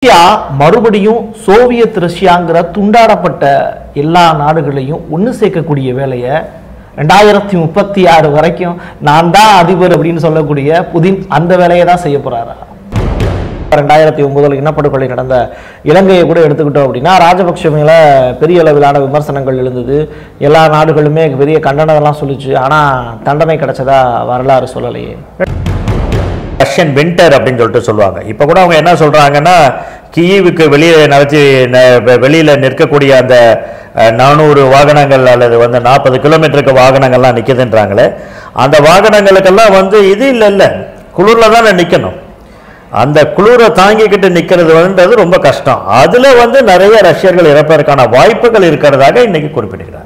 Russia மறுபடியும் Soviet ரஷ்யாங்கிற துண்டாடப்பட்ட எல்லா நாடுகளையும் ஒன்று சேர்க்கக்கூடிய வேலையை ரெண்டாயிரத்தி முப்பத்தி ஆறு வரைக்கும் நான் தான் அதிபர் அப்படின்னு சொல்லக்கூடிய புதின் அந்த வேலையை தான் செய்ய போறாரா ரெண்டாயிரத்தி ஒன்பதுல இனப்படுகொலை நடந்த இலங்கையை கூட எடுத்துக்கிட்டோம் அப்படின்னா ராஜபக்ஷ மேல பெரிய அளவிலான விமர்சனங்கள் எழுந்தது எல்லா நாடுகளுமே பெரிய கண்டனம்லாம் சொல்லுச்சு ஆனா தண்டனை கிடைச்சதா வரலாறு சொல்லலையே ரஷ்யன் வின்டர் அப்படின்னு சொல்லிட்டு சொல்லுவாங்க இப்போ கூட அவங்க என்ன சொல்றாங்கன்னா கீவுக்கு வெளியே நடத்தி ந- வெ- வெளியில நிற்கக்கூடிய அந்த அஹ், நானூறு வாகனங்கள் அல்லது வந்து நாற்பது கிலோமீட்டருக்கு வாகனங்கள்லாம் நிற்குதுன்றாங்களே அந்த வாகனங்களுக்கெல்லாம் வந்து இது இல்லை இல்லை குளிர்ல தானே நிற்கணும் அந்த குளிரை தாங்கிக்கிட்டு நிற்கிறது வந்துன்றது ரொம்ப கஷ்டம் அதுல வந்து நிறைய ரஷ்யர்கள் இறப்பதற்கான வாய்ப்புகள் இருக்கிறதாக இன்னைக்கு குறிப்பிடுகிறார்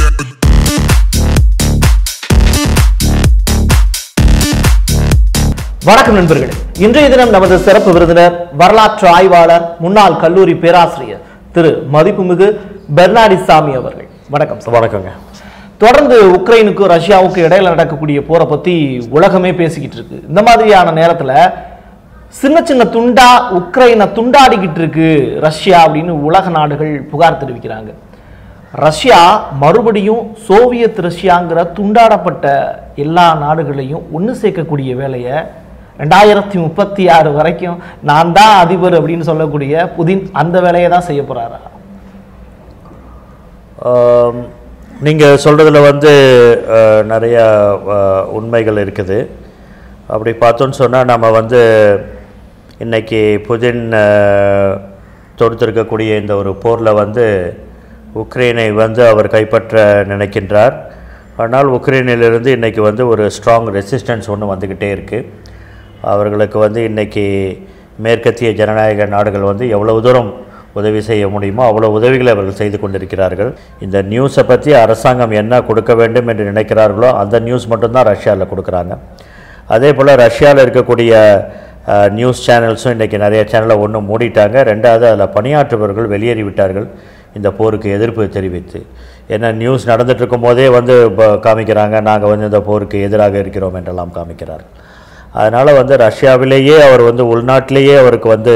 வணக்கம் நண்பர்களே இன்றைய தினம் நமது சிறப்பு விருந்தினர் வரலாற்று ஆய்வாளர் முன்னாள் கல்லூரி பேராசிரியர் திரு மதிப்புமிகு பெர்னாடி சாமி அவர்கள் வணக்கம் சார் வணக்கங்க தொடர்ந்து உக்ரைனுக்கும் ரஷ்யாவுக்கும் இடையில நடக்கக்கூடிய போரை பத்தி உலகமே பேசிக்கிட்டு இருக்கு இந்த மாதிரியான நேரத்துல சின்ன சின்ன துண்டா உக்ரைனை துண்டாடிக்கிட்டு இருக்கு ரஷ்யா அப்படின்னு உலக நாடுகள் புகார் தெரிவிக்கிறாங்க ரஷ்யா மறுபடியும் சோவியத் ரஷ்யாங்கிற துண்டாடப்பட்ட எல்லா நாடுகளையும் ஒன்று சேர்க்கக்கூடிய வேலையை ரெண்டாயிரத்தி முப்பத்தி ஆறு வரைக்கும் நான் தான் அதிபர் அப்படின்னு சொல்லக்கூடிய புதின் அந்த வேலையை தான் செய்ய போறாரா ஆம், நீங்க சொல்றதுல வந்து அஹ், நிறைய அஹ், உண்மைகள் இருக்குது அப்படி பார்த்தோன்னு சொன்னா நம்ம வந்து இன்னைக்கு புதின் அஹ், தொடுத்திருக்கக்கூடிய இந்த ஒரு போரில் வந்து உக்ரைனை வந்து அவர் கைப்பற்ற நினைக்கின்றார் ஆனால் உக்ரைனிலிருந்து இன்னைக்கு வந்து ஒரு ஸ்ட்ராங் ரெசிஸ்டன்ஸ் ஒன்று வந்துக்கிட்டே இருக்குது அவர்களுக்கு வந்து இன்னைக்கு மேற்கத்திய ஜனநாயக நாடுகள் வந்து எவ்வளவு தூரம் உதவி செய்ய முடியுமோ அவ்வளோ உதவிகளை அவர்கள் செய்து கொண்டிருக்கிறார்கள் இந்த நியூஸை பற்றி அரசாங்கம் என்ன கொடுக்க வேண்டும் என்று நினைக்கிறார்களோ அந்த நியூஸ் மட்டும்தான் ரஷ்யாவில் கொடுக்குறாங்க அதே போல் ரஷ்யாவில் இருக்கக்கூடிய அஹ், நியூஸ் சேனல்ஸும் இன்றைக்கி நிறைய சேனலை ஒன்று மூடிட்டாங்க ரெண்டாவது அதில் பணியாற்றுபவர்கள் வெளியேறி விட்டார்கள் இந்த போருக்கு எதிர்ப்பு தெரிவித்து ஏன்னா நியூஸ் நடந்துட்டு இருக்கும் போதே வந்து ப- காமிக்கிறாங்க நாங்கள் வந்து இந்த போருக்கு எதிராக இருக்கிறோம் என்றெல்லாம் காமிக்கிறார்கள் அதனால் வந்து ரஷ்யாவிலேயே அவர் வந்து உள்நாட்டிலேயே அவருக்கு வந்து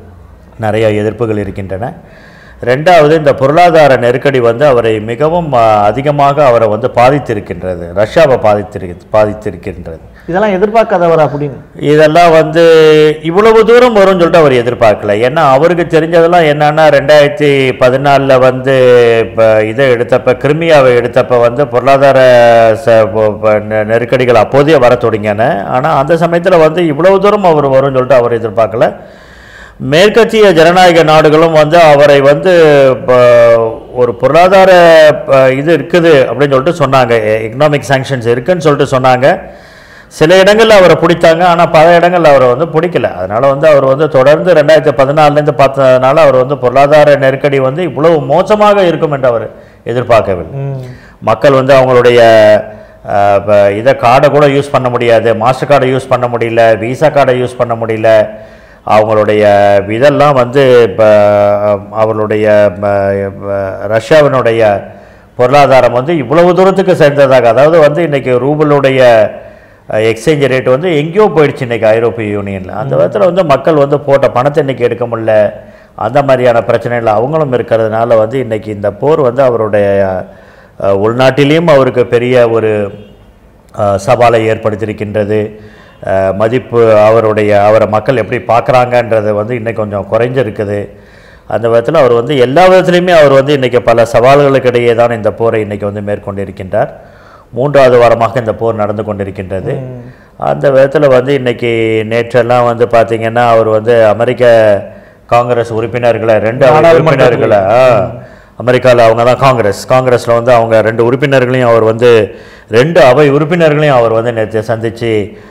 நிறைய எதிர்ப்புகள் இருக்கின்றன ரெண்டாவது இந்த பொருளாதார நெருக்கடி வந்து அவரை மிகவும் ஆ, அதிகமாக அவரை வந்து பாதித்திருக்கின்றது ரஷ்யாவை பாதித்திரு பாதித்திருக்கின்றது இதெல்லாம் எதிர்பார்க்காதவர் அப்படின்னு இதெல்லாம் வந்து இவ்வளவு தூரம் வரும்னு சொல்லிட்டு அவர் எதிர்பார்க்கல ஏன்னா அவருக்கு தெரிஞ்சதெல்லாம் என்னன்னா ரெண்டாயிரத்தி பதினாலில் வந்து இப்போ இதை எடுத்தப்ப கிருமியாவை எடுத்தப்ப வந்து பொருளாதார ச ப- ப- நெ- நெருக்கடிகள் அப்போதே வர தொடங்கின ஆனால் அந்த சமயத்தில் வந்து இவ்வளவு தூரம் அவர் வரும்னு சொல்லிட்டு அவர் எதிர்பார்க்கல மேற்கத்திய ஜனநாயக நாடுகளும் வந்து அவரை வந்து இப்போ ஒரு பொருளாதார ப- இது இருக்குது அப்படின்னு சொல்லிட்டு சொன்னாங்க எக்கனாமிக் சாங்ஷன்ஸ் இருக்குன்னு சொல்லிட்டு சொன்னாங்க சில இடங்களில் அவரை பிடித்தாங்க ஆனால் பல இடங்களில் அவரை வந்து பிடிக்கல அதனால் வந்து அவர் வந்து தொடர்ந்து ரெண்டாயிரத்தி பதினாலுலேருந்து பார்த்ததுனால அவர் வந்து பொருளாதார நெருக்கடி வந்து இவ்வளவு மோசமாக இருக்கும் என்று அவர் எதிர்பார்க்கவில்லை மக்கள் வந்து அவங்களுடைய அஹ், ப- இதை கார்டை கூட யூஸ் பண்ண முடியாது மாஸ்டர் கார்டை யூஸ் பண்ண முடியல விசா கார்டை யூஸ் பண்ண முடியல அவங்களுடைய இதெல்லாம் வந்து இப்போ அவர்களுடைய ம, ம, ரஷ்யாவினுடைய பொருளாதாரம் வந்து இவ்வளவு தூரத்துக்கு சேர்ந்ததாக அதாவது வந்து இன்னைக்கு ரூபலுடைய எக்ஸ்சேஞ்ச் ரேட் வந்து எங்கேயோ போயிடுச்சு இன்னைக்கு ஐரோப்பிய யூனியனில் அந்த விதத்தில் வந்து மக்கள் வந்து போட்ட பணத்தை இன்னைக்கு எடுக்க முடியல அந்த மாதிரியான பிரச்சனைகள் அவங்களும் இருக்கிறதுனால வந்து இன்னைக்கு இந்த போர் வந்து அவருடைய அஹ், உள்நாட்டிலேயும் அவருக்கு பெரிய ஒரு அஹ், சவாலை ஏற்படுத்தியிருக்கின்றது அஹ், மதிப்பு அவருடைய அவரை மக்கள் எப்படி பார்க்குறாங்கன்றது வந்து இன்னைக்கு கொஞ்சம் குறைஞ்சிருக்குது அந்த விதத்தில் அவர் வந்து எல்லா விதத்துலையுமே அவர் வந்து இன்னைக்கு பல சவால்களுக்கு இடையே தான் இந்த போரை இன்னைக்கு வந்து மேற்கொண்டிருக்கின்றார் மூன்றாவது வாரமாக இந்த போர் நடந்து கொண்டிருக்கின்றது அந்த விதத்தில் வந்து இன்னைக்கு நேற்றெல்லாம் வந்து பார்த்தீங்கன்னா அவர் வந்து அமெரிக்க காங்கிரஸ் உறுப்பினர்களை ரெண்டு அவை நாடாளுமன்றத்தில். உறுப்பினர்களை அமெரிக்காவில் அவங்க தான் காங்கிரஸ் காங்கிரஸில் வந்து அவங்க ரெண்டு உறுப்பினர்களையும் அவர் வந்து ரெண்டு அவை உறுப்பினர்களையும் அவர் வந்து நேற்று சந்தித்து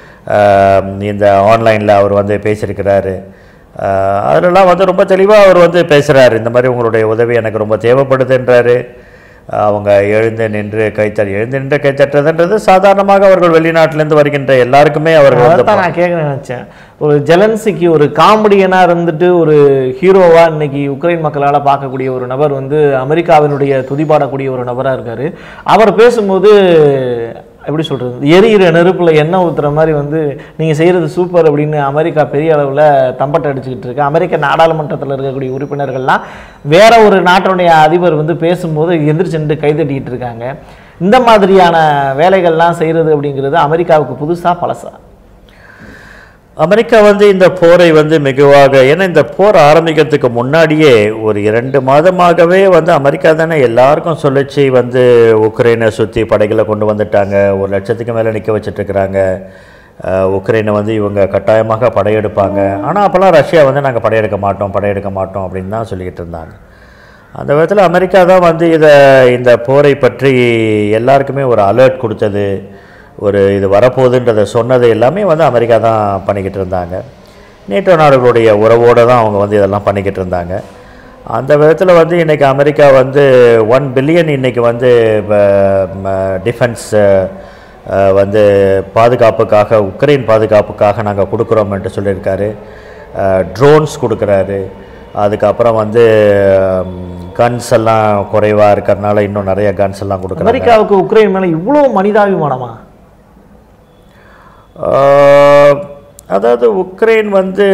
இந்த ஆன்லைனில் அவர் வந்து பேசியிருக்கிறாரு ஆஹ் அதுலலாம் வந்து ரொம்ப தெளிவாக அவர் வந்து பேசுகிறாரு இந்த மாதிரி உங்களுடைய உதவி எனக்கு ரொம்ப தேவைப்படுதுன்றாரு அவங்க எழுந்து நின்று கைத்தறி எழுந்து நின்று கைத்தட்டுறதுன்றது சாதாரணமாக அவர்கள் வெளிநாட்டிலேருந்து வருகின்ற எல்லாருக்குமே அவர்கள் வந்து அதான் நான் கேட்க நினைச்சேன் ஒரு ஜெலன்சிக்கு ஒரு காமெடியனா இருந்துட்டு ஒரு ஹீரோவா இன்னைக்கு உக்ரைன் மக்களால பார்க்கக்கூடிய ஒரு நபர் வந்து அமெரிக்காவினுடைய துதிபாடக்கூடிய ஒரு நபரா இருக்காரு அவர் பேசும்போது எப்படி சொல்றது எரியிற நெருப்புல எண்ணெய் ஊத்துற மாதிரி வந்து நீங்க செய்யறது சூப்பர் அப்படின்னு அமெரிக்கா பெரிய அளவுல தம்பட்டை அடிச்சுக்கிட்டு இருக்கு அமெரிக்க நாடாளுமன்றத்தில் இருக்கக்கூடிய உறுப்பினர்கள்லாம் வேற ஒரு நாட்டினுடைய அதிபர் வந்து பேசும்போது எந்திரிச்சு நின்று கைதட்டிக்கிட்டு இருக்காங்க இந்த மாதிரியான வேலைகள்லாம் செய்யறது அப்படிங்கிறது அமெரிக்காவுக்கு புதுசா பழசா அமெரிக்கா வந்து இந்த போரை வந்து மிகுவாக ஏன்னா இந்த போர் ஆரம்பிக்கிறதுக்கு முன்னாடியே ஒரு இரண்டு மாதமாகவே வந்து அமெரிக்கா தானே எல்லாருக்கும் சொல்லிச்சு வந்து உக்ரைனை சுற்றி படைகளை கொண்டு வந்துட்டாங்க ஒரு லட்சத்துக்கு மேலே நிற்க வச்சிட்ருக்குறாங்க உக்ரைனை வந்து இவங்க கட்டாயமாக படையெடுப்பாங்க ஆனால் அப்போல்லாம் ரஷ்யா வந்து நாங்கள் படையெடுக்க மாட்டோம் படையெடுக்க மாட்டோம் அப்படின்னு தான் சொல்லிக்கிட்டு இருந்தாங்க அந்த விதத்தில் அமெரிக்கா தான் வந்து இதை இந்த போரை பற்றி எல்லாருக்குமே ஒரு அலர்ட் கொடுத்தது ஒரு இது வரப்போகுதுன்றதை சொன்னது எல்லாமே வந்து அமெரிக்கா தான் பண்ணிக்கிட்டு இருந்தாங்க நேட்டோ நாடுகளுடைய உறவோடு தான் அவங்க வந்து இதெல்லாம் பண்ணிக்கிட்டு இருந்தாங்க அந்த விதத்தில் வந்து இன்றைக்கி அமெரிக்கா வந்து ஒன் பில்லியன் இன்றைக்கி வந்து டிஃபென்ஸ் வந்து பாதுகாப்புக்காக உக்ரைன் பாதுகாப்புக்காக நாங்கள் கொடுக்குறோம் என்று சொல்லியிருக்காரு ட்ரோன்ஸ் கொடுக்குறாரு அதுக்கப்புறம் வந்து கன்ஸ் எல்லாம் குறைவாக இருக்கிறதுனால இன்னும் நிறைய கன்ஸ் எல்லாம் கொடுக்குறாங்க அமெரிக்காவுக்கு உக்ரைன் மேல இவ்வளவு மனிதாபிமானமா ஆஹ், அதாவது உக்ரைன் வந்து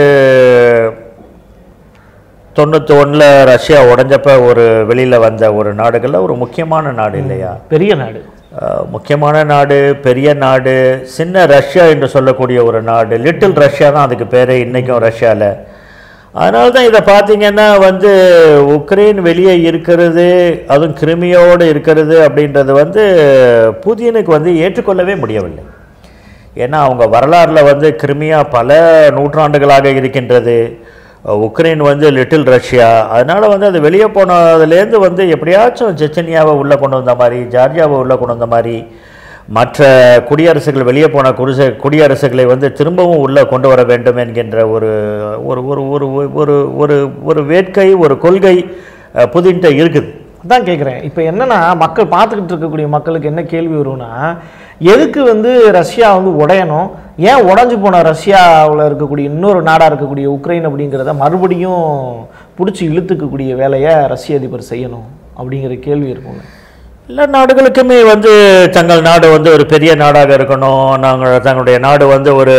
தொண்ணூற்றி ஒன்றில் ரஷ்யா உடைஞ்சப்ப ஒரு வெளியில் வந்த ஒரு நாடுகளில் ஒரு முக்கியமான நாடு இல்லையா பெரிய நாடு ஆஹ், முக்கியமான நாடு பெரிய நாடு சின்ன ரஷ்யா என்று சொல்லக்கூடிய ஒரு நாடு லிட்டில் ரஷ்யா தான் அதுக்கு பேர் இன்றைக்கும் ரஷ்யாவில் அதனால தான் இதை பார்த்தீங்கன்னா வந்து உக்ரைன் வெளியே இருக்கிறது அதுவும் கிருமியோடு இருக்கிறது அப்படின்றது வந்து புதினுக்கு வந்து ஏற்றுக்கொள்ளவே முடியவில்லை ஏன்னா அவங்க வரலாறில் வந்து கிருமியா பல நூற்றாண்டுகளாக இருக்கின்றது உக்ரைன் வந்து லிட்டில் ரஷ்யா அதனால் வந்து அது வெளியே போனதுலேருந்து வந்து எப்படியாச்சும் செச்சனியாவை உள்ளே கொண்டு வந்த மாதிரி ஜார்ஜியாவை உள்ளே கொண்டு வந்த மாதிரி மற்ற குடியரசுகள் வெளியே போன குடிச குடியரசுகளை வந்து திரும்பவும் உள்ளே கொண்டு வர வேண்டும் என்கின்ற ஒரு ஒரு ஒரு ஒரு ஒரு ஒரு ஒரு வேட்கை ஒரு கொள்கை அஹ், புதின்ட்ட இருக்குது அதான் கேட்குறேன் இப்போ என்னன்னா மக்கள் பார்த்துக்கிட்டு இருக்கக்கூடிய மக்களுக்கு என்ன கேள்வி வரும்னா எதுக்கு வந்து ரஷ்யா வந்து உடையணும் ஏன் உடைஞ்சு போன ரஷ்யாவில் இருக்கக்கூடிய இன்னொரு நாடாக இருக்கக்கூடிய உக்ரைன் அப்படிங்கிறத மறுபடியும் பிடிச்சி இழுத்துக்கக்கூடிய வேலையை ரஷ்ய அதிபர் செய்யணும் அப்படிங்கிற கேள்வி இருக்குங்க எல்லா நாடுகளுக்குமே வந்து தங்கள் நாடு வந்து ஒரு பெரிய நாடாக இருக்கணும் நாங்கள் தங்களுடைய நாடு வந்து ஒரு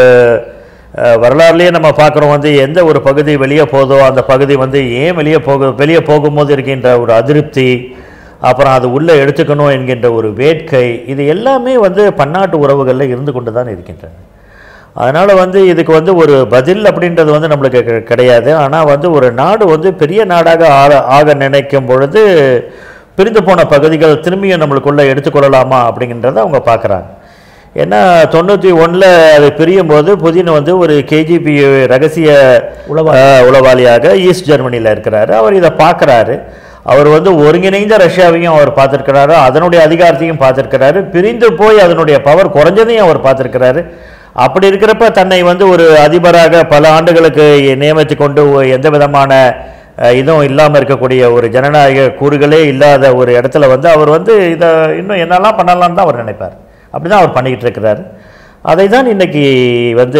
அஹ், வரலாறுலயே நம்ம பார்க்குறோம் வந்து எந்த ஒரு பகுதி வெளியே போதோ அந்த பகுதி வந்து ஏன் வெளியே போக வெளியே போகும்போது இருக்கின்ற ஒரு அதிருப்தி அப்புறம் அது உள்ளே எடுத்துக்கணும் என்கின்ற ஒரு வேட்கை இது எல்லாமே வந்து பன்னாட்டு உறவுகளில் இருந்து கொண்டு தான் இருக்கின்றன அதனால் வந்து இதுக்கு வந்து ஒரு பதில் அப்படின்றது வந்து நம்மளுக்கு கி- கிடையாது ஆனால் வந்து ஒரு நாடு வந்து பெரிய நாடாக ஆக ஆக நினைக்கும் பொழுது பிரிந்து போன பகுதிகள் திரும்பியும் நம்மளுக்குள்ளே எடுத்துக்கொள்ளலாமா அப்படிங்கிறத அவங்க பார்க்குறாங்க ஏன்னா தொண்ணூற்றி ஒன்றில் அது பிரியும் போது புதின் வந்து ஒரு கேஜிபி ரகசிய உளவாளி. அஹ், உளவாளியாக ஈஸ்ட் ஜெர்மனியில் இருக்கிறாரு அவர் இதை பார்க்குறாரு அவர் வந்து ஒருங்கிணைந்த ரஷ்யாவையும் அவர் பார்த்துருக்கிறாரு அதனுடைய அதிகாரத்தையும் பார்த்துருக்கிறாரு பிரிந்து போய் அதனுடைய பவர் குறைஞ்சதையும் அவர் பார்த்துருக்கிறாரு அப்படி இருக்கிறப்ப தன்னை வந்து ஒரு அதிபராக பல ஆண்டுகளுக்கு நியமித்து கொண்டு ஒ- எந்த விதமான அஹ், இதுவும் இல்லாமல் இருக்கக்கூடிய ஒரு ஜனநாயக கூறுகளே இல்லாத ஒரு இடத்துல வந்து அவர் வந்து இதை இன்னும் என்னெல்லாம் பண்ணலாம்னு தான் அவர் நினைப்பார் அப்படி தான் அவர் பண்ணிக்கிட்டு இருக்கிறாரு அதை தான் இன்னைக்கு வந்து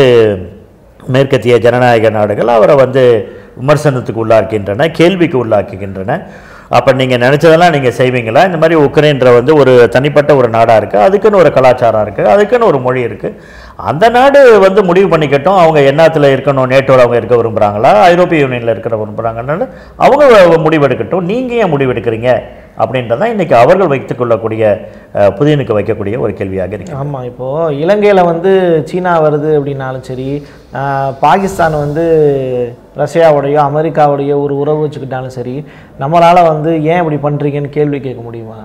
மேற்கத்திய ஜனநாயக நாடுகள் அவரை வந்து விமர்சனத்துக்கு உள்ளாக்கின்றன கேள்விக்கு உள்ளாக்குகின்றன அப்போ நீங்கள் நினச்சதெல்லாம் நீங்கள் செய்வீங்களா இந்த மாதிரி உக்ரைன்ற வந்து ஒரு தனிப்பட்ட ஒரு நாடாக இருக்குது அதுக்குன்னு ஒரு கலாச்சாரம் இருக்குது அதுக்குன்னு ஒரு மொழி இருக்குது அந்த நாடு வந்து முடிவு பண்ணிக்கட்டும் அவங்க என்னத்தில் இருக்கணும் நேட்டோவில் அவங்க இருக்க விரும்புகிறாங்களா ஐரோப்பிய யூனியனில் இருக்கிற விரும்புகிறாங்கன்னு அவங்க முடிவெடுக்கட்டும் நீங்கள் ஏன் முடிவெடுக்கிறீங்க அப்படின்றதான் இன்றைக்கி அவர்கள் வைத்துக் கொள்ளக்கூடிய அஹ், புதியனுக்கு வைக்கக்கூடிய ஒரு கேள்வியாக இருக்கு ஆமா இப்போ இலங்கையில வந்து சீனா வருது அப்படின்னாலும் சரி ஆஹ், பாகிஸ்தான் வந்து ரஷ்யாவுடையோ அமெரிக்காவுடையோ ஒரு உறவு வச்சுக்கிட்டாலும் சரி நம்மளால வந்து ஏன் இப்படி பண்றீங்கன்னு கேள்வி கேட்க முடியுமா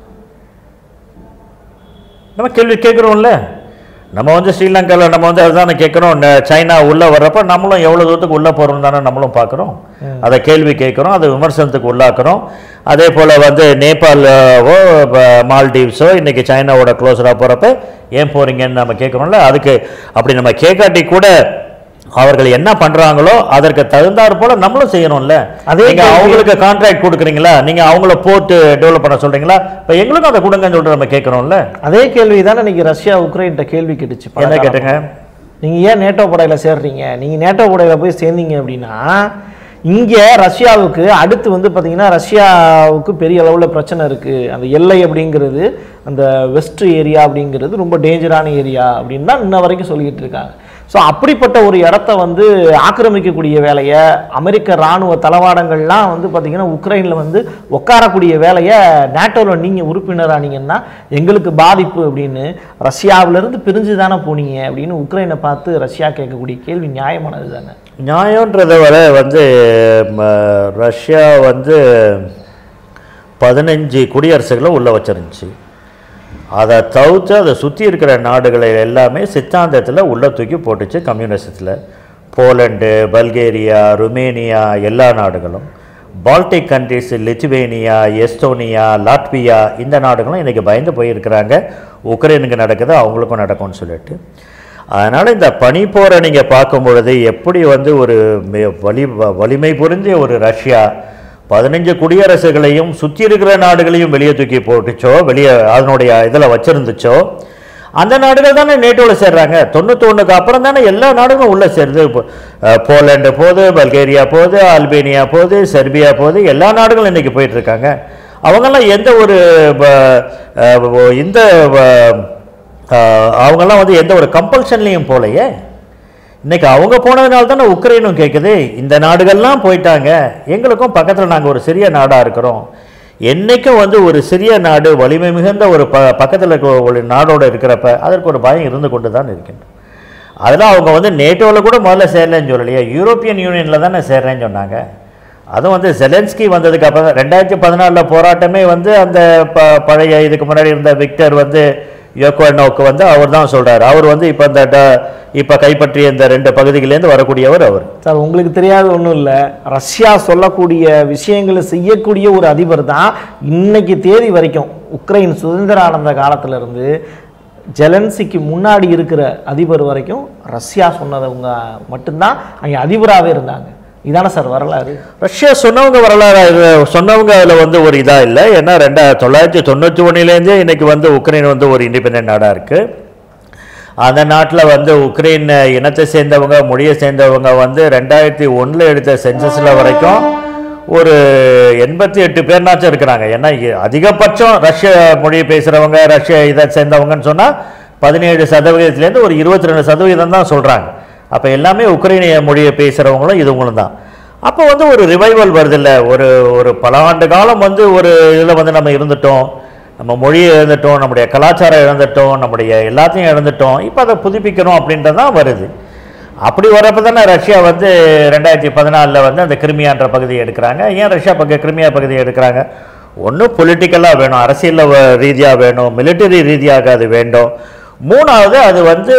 நம்ம கேள்வி கேட்குறோம்ல நம்ம வந்து ஸ்ரீலங்காவில் நம்ம வந்து அதுதானே கேட்குறோம் ந- சைனா உள்ளே வர்றப்ப நம்மளும் எவ்வளோ தூரத்துக்கு உள்ளே போகிறோம் தானே நம்மளும் பார்க்குறோம் அதை கேள்வி கேட்குறோம் அதை விமர்சனத்துக்கு உள்ளாக்குறோம் அதே போல் வந்து நேபாளவோ ப- மால்டீவ்ஸோ இன்றைக்கி சைனாவோட க்ளோஸராக போகிறப்ப ஏன் போகிறீங்கன்னு நம்ம கேட்குறோம்ல அதுக்கு அப்படி நம்ம கேட்காட்டி கூட அவர்கள் என்ன பண்ணுறாங்களோ அதற்கு தகுந்தாற் போல நம்மளும் செய்யணும்ல அதே நீங்க கேள்வி- அவங்களுக்கு கான்ட்ராக்ட் கொடுக்குறீங்களா நீங்கள் அவங்கள போட்டு டெவலப் பண்ண சொல்கிறீங்களா இப்போ எங்களுக்கும் அதை கொடுங்கன்னு சொல்லிட்டு நம்ம கேட்குறோம்ல அதே கேள்வி தானே இன்னைக்கு ரஷ்யா உக்ரைன்ட்ட கேள்வி கேட்டுச்சு பல என்ன காலமா. கேட்டுங்க நீங்க ஏன் நேட்டோ படையில சேர்றீங்க நீங்க நேட்டோ படையில போய் சேர்ந்தீங்க அப்படின்னா இங்க ரஷ்யாவுக்கு அடுத்து வந்து பாத்தீங்கன்னா ரஷ்யாவுக்கு பெரிய அளவுல பிரச்சனை இருக்கு அந்த எல்லை அப்படிங்கிறது அந்த வெஸ்ட் ஏரியா அப்படிங்கிறது ரொம்ப டேஞ்சரான ஏரியா அப்படின்னு தான் இன்ன வரைக்கும் சொல்லிக்கிட்டு இருக்காங்க ஸோ அப்படிப்பட்ட ஒரு இடத்த வந்து ஆக்கிரமிக்கக்கூடிய வேலையை அமெரிக்க இராணுவ தளவாடங்கள்லாம் வந்து பார்த்தீங்கன்னா உக்ரைனில் வந்து உட்காரக்கூடிய வேலையை நேட்டோவில் நீங்கள் உறுப்பினரானீங்கன்னா எங்களுக்கு பாதிப்பு அப்படின்னு ரஷ்யாவிலேருந்து பிரிஞ்சு தானே போனீங்க அப்படின்னு உக்ரைனை பார்த்து ரஷ்யா கேட்கக்கூடிய கேள்வி நியாயமானது தானே நியாயன்றதை வர வந்து ம, ரஷ்யா வந்து பதினஞ்சு குடியரசுகளை உள்ளே வச்சிருந்துச்சு அதை தவிர்த்து அதை சுற்றி இருக்கிற நாடுகளை எல்லாமே சித்தாந்தத்தில் உள்ளே தூக்கி போட்டுச்சு கம்யூனிசத்தில் போலண்டு பல்கேரியா ருமேனியா எல்லா நாடுகளும் Baltic countries Lithuania Estonia Latvia இந்த நாடுகளும் இன்றைக்கி பயந்து போயிருக்கிறாங்க உக்ரைனுக்கு நடக்குது அவங்களுக்கும் நடக்கும்னு சொல்லிட்டு அதனால் இந்த பனிப்போரை நீங்கள் பார்க்கும் பொழுது எப்படி வந்து ஒரு மே- வலி வ- வலிமை புரிஞ்ச ஒரு ரஷ்யா பதினஞ்சு குடியரசுகளையும் சுற்றி இருக்கிற நாடுகளையும் வெளியே தூக்கி போட்டுச்சோ வெளியே அதனுடைய இதில் வச்சிருந்துச்சோ அந்த நாடுகள் தானே நேட்டோவில் சேர்றாங்க தொண்ணூத்தொன்னுக்கு அப்புறம் தானே எல்லா நாடுகளும் உள்ளே சேருது இப்போ, அஹ், போலண்டு போகுது பல்கேரியா போகுது அல்பேனியா போகுது செர்பியா போகுது எல்லா நாடுகளும் இன்னைக்கு போயிட்டு இருக்காங்க அவங்கெல்லாம் எந்த ஒரு ப- அஹ், இந்த ப- அஹ், அவங்கெல்லாம் வந்து எந்த ஒரு கம்பல்ஷன்லையும் போலையே இன்னைக்கு அவங்க போனதுனால தானே உக்ரைனும் கேட்குது இந்த நாடுகள்லாம் போயிட்டாங்க எங்களுக்கும் பக்கத்தில் நாங்கள் ஒரு சிறிய நாடாக இருக்கிறோம் என்னைக்கும் வந்து ஒரு சிறிய நாடு வலிமை மிகுந்த ஒரு ப பக்கத்தில் இருக்க ஒரு நாடோட இருக்கிறப்ப அதற்கு ஒரு பயம் இருந்து கொண்டு தான் இருக்கின்றோம் அதில் அவங்க வந்து நேட்டோவில் கூட முதல்ல சேரலன்னு சொல்லலையே யூரோப்பியன் யூனியனில் தானே சேர்றேன்னு சொன்னாங்க அதுவும் வந்து ஜெலன்ஸ்கி வந்ததுக்கு அப்புறம் ரெண்டாயிரத்தி பதினாலில் போராட்டமே வந்து அந்த ப பழைய இதுக்கு முன்னாடி இருந்த விக்டர் வந்து யோகோனோக்கு வந்து அவர் தான் சொல்கிறார் அவர் வந்து இப்போ இந்த ட- இப்போ கைப்பற்றிய இந்த ரெண்டு பகுதிகளிலேருந்து வரக்கூடியவர் அவர் சார் உங்களுக்கு தெரியாத ஒன்றும் இல்லை ரஷ்யா சொல்லக்கூடிய விஷயங்களை செய்யக்கூடிய ஒரு அதிபர் தான் இன்னைக்கு தேதி வரைக்கும் உக்ரைன் சுதந்திரம் அடைந்த காலத்துல இருந்து ஜெலன்சிக்கு முன்னாடி இருக்கிற அதிபர் வரைக்கும் ரஷ்யா சொன்னதவங்க மட்டும்தான் அங்கே அதிபராகவே இருந்தாங்க இதானே சார் வரலாறு ரஷ்யா சொன்னவங்க வரலாறு இது சொன்னவங்க அதில் வந்து ஒரு இதாக இல்லை ஏன்னா ரெண்டா தொள்ளாயிரத்தி தொண்ணூற்றி ஒன்றுலேருந்தே இன்னைக்கு வந்து உக்ரைன் வந்து ஒரு இண்டிபெண்டன்ட் நாடாக இருக்குது அந்த நாட்டில் வந்து உக்ரைன் இனத்தை சேர்ந்தவங்க மொழியை சேர்ந்தவங்க வந்து ரெண்டாயிரத்தி ஒன்றில் எடுத்த சென்சஸில் வரைக்கும் ஒரு எண்பத்தி எட்டு பேர்னாச்சும் இருக்கிறாங்க ஏன்னா இ- அதிகபட்சம் ரஷ்ய மொழியை பேசுகிறவங்க ரஷ்ய இதை சேர்ந்தவங்கன்னு சொன்னால் பதினேழு சதவீதத்துலேருந்து ஒரு இருபத்தி ரெண்டு சதவீதம் தான் சொல்கிறாங்க அப்போ எல்லாமே உக்ரைனிய மொழியை பேசுகிறவங்களும் இதுவங்களும் தான் அப்போ வந்து ஒரு ரிவைவல் வருதில்ல ஒரு ஒரு பல ஆண்டு காலம் வந்து ஒரு இதில் வந்து நம்ம இருந்துட்டோம் நம்ம மொழியை இழந்துட்டோம் நம்முடைய கலாச்சாரம் இழந்துட்டோம் நம்முடைய எல்லாத்தையும் இழந்துட்டோம் இப்போ அதை புதுப்பிக்கணும் அப்படின்றது தான் வருது அப்படி வரப்போ தானே ரஷ்யா வந்து ரெண்டாயிரத்தி பதினாலில் வந்து அந்த கிரிமியான்ற பகுதியை எடுக்கிறாங்க ஏன் ரஷ்யா பக்க கிரிமியா பகுதியை எடுக்கிறாங்க ஒன்று பொலிட்டிக்கலாக வேணும் அரசியல் ரீதியாக வேணும் மிலிட்டரி ரீதியாக அது வேண்டும் மூணாவது அது வந்து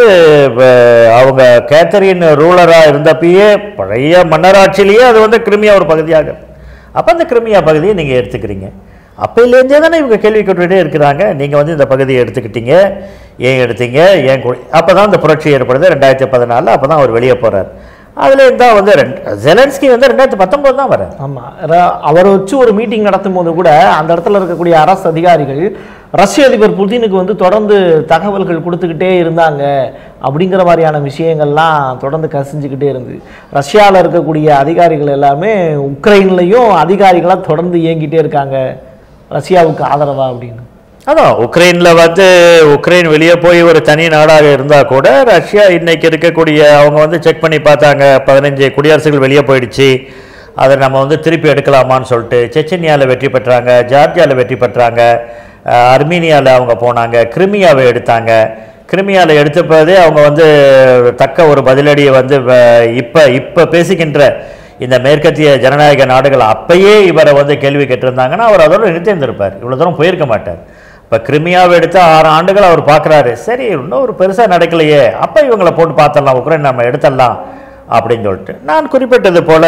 வ- அவங்க கேத்தரின் ரூலராக இருந்தப்பயே பழைய மன்னராட்சியிலேயே அது வந்து கிரிமியா ஒரு பகுதியாக அப்போ அந்த கிரிமியா பகுதியை நீங்கள் எடுத்துக்கிறீங்க அப்போலேருந்தே தானே இவங்க கேள்வி கேட்டுகிட்டே இருக்கிறாங்க நீங்கள் வந்து இந்த பகுதியை எடுத்துக்கிட்டீங்க ஏன் எடுத்தீங்க ஏன் அப்போ தான் இந்த புரட்சி ஏற்படுது ரெண்டாயிரத்தி பதினாலில் அப்போ தான் அவர் வெளியே போகிறார் அதுலேருந்து தான் வந்து ரெண்டு ஜெலன்ஸ்கி வந்து ரெண்டாயிரத்தி பத்தொம்போது தான் வரார் ஆமாம் அவரை வச்சு ஒரு மீட்டிங் நடத்தும் போது கூட அந்த இடத்துல இருக்கக்கூடிய அரசு அதிகாரிகள் ரஷ்ய அதிபர் புதினுக்கு வந்து தொடர்ந்து தகவல்கள் கொடுத்துக்கிட்டே இருந்தாங்க அப்படிங்கிற மாதிரியான விஷயங்கள்லாம் தொடர்ந்து கசிஞ்சுக்கிட்டே இருந்து ரஷ்யாவில் இருக்கக்கூடிய அதிகாரிகள் எல்லாமே உக்ரைன்லையும் அதிகாரிகளாக தொடர்ந்து இயங்கிட்டே இருக்காங்க ரஷ்யாவுக்கு ஆதரவா அப்படின்னு அதான் உக்ரைனில் வந்து உக்ரைன் வெளியே போய் ஒரு தனி நாடாக இருந்தால் கூட ரஷ்யா இன்னைக்கு இருக்கக்கூடிய அவங்க வந்து செக் பண்ணி பார்த்தாங்க பதினஞ்சு குடியரசுகள் வெளியே போயிடுச்சு அதை நம்ம வந்து திருப்பி எடுக்கலாமான்னு சொல்லிட்டு செச்சன்யாவில் வெற்றி பெற்றாங்க ஜார்ஜியாவில் வெற்றி பெற்றாங்க அர்மீனியாவில் அவங்க போனாங்க கிரிமியாவை எடுத்தாங்க கிரிமியாவில் எடுத்தப்போதே அவங்க வந்து தக்க ஒரு பதிலடியை வந்து இப்போ இப்போ பேசுகின்ற இந்த மேற்கத்திய ஜனநாயக நாடுகள் அப்பயே இவரை வந்து கேள்வி கேட்டிருந்தாங்கன்னா அவர் அதோட நிறுத்தியிருந்திருப்பார் இவ்வளோ தூரம் போயிருக்க மாட்டார் இப்போ கிரிமியாவை எடுத்து ஆறு ஆண்டுகள் அவர் பார்க்குறாரு சரி இன்னும் ஒரு பெருசாக நடக்கலையே அப்போ இவங்களை போட்டு பார்த்துடலாம் உக்ரைன் நம்ம எடுத்துடலாம் அப்படின்னு சொல்லிட்டு நான் குறிப்பிட்டது போல